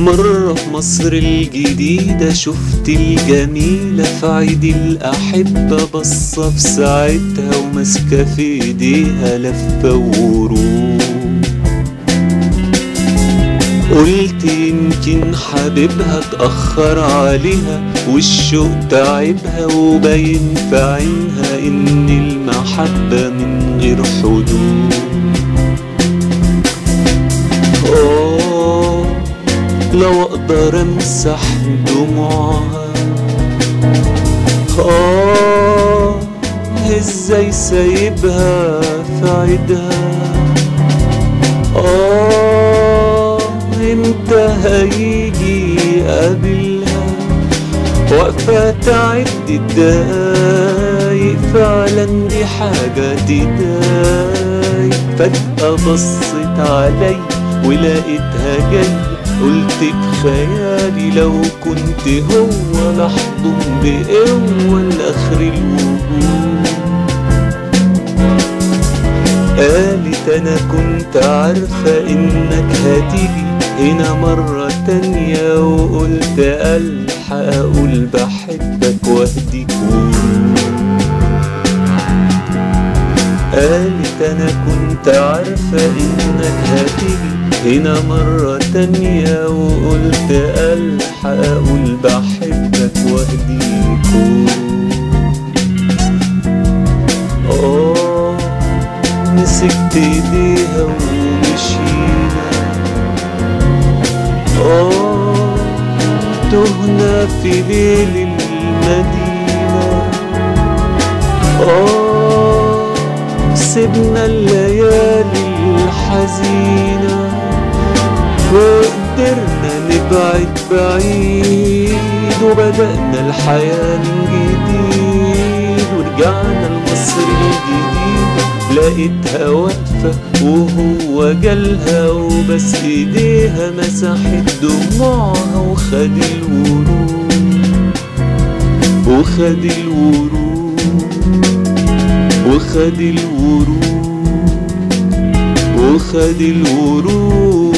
مرة في مصر الجديدة شفت الجميلة في عيد الأحبة بصة في ساعتها وماسكة في ايديها لفة ورود قلت يمكن حبيبها اتأخر عليها والشوق تعبها وباين في عينها إن المحبة من غير حدود آه لو أقدر أمسح دموعها آه إزاي سايبها في عيدها آه إمتى هيجي قابلها واقفة تعد الدقايق فعلا دي حاجة تضايق فجأة بصت علي ولقيتها جاي قلت بخيالي لو كنت هو لحضن بقوة لآخر الوجود قالت انا كنت عارفة انك هتيجي هنا مرة تانية وقلت الحق اقول بحبك واهديك ورود قالت انا كنت عارفة انك هتيجي هنا مرة تانية وقلت الحق اقول بحبك واهديك ورود آه مسكت ايديها ومشينا آه تهنا في ليل المدينة آه سيبنا الليالي الحزينة وقدرنا نبعد بعيد وبدأنا الحياة من جديد ورجعنا لمصر الجديدة لقيتها واقفة وهو جالها وبس ايديها مسحت دموعها وخد الورود وخد الورود وخد الورود وخد الورود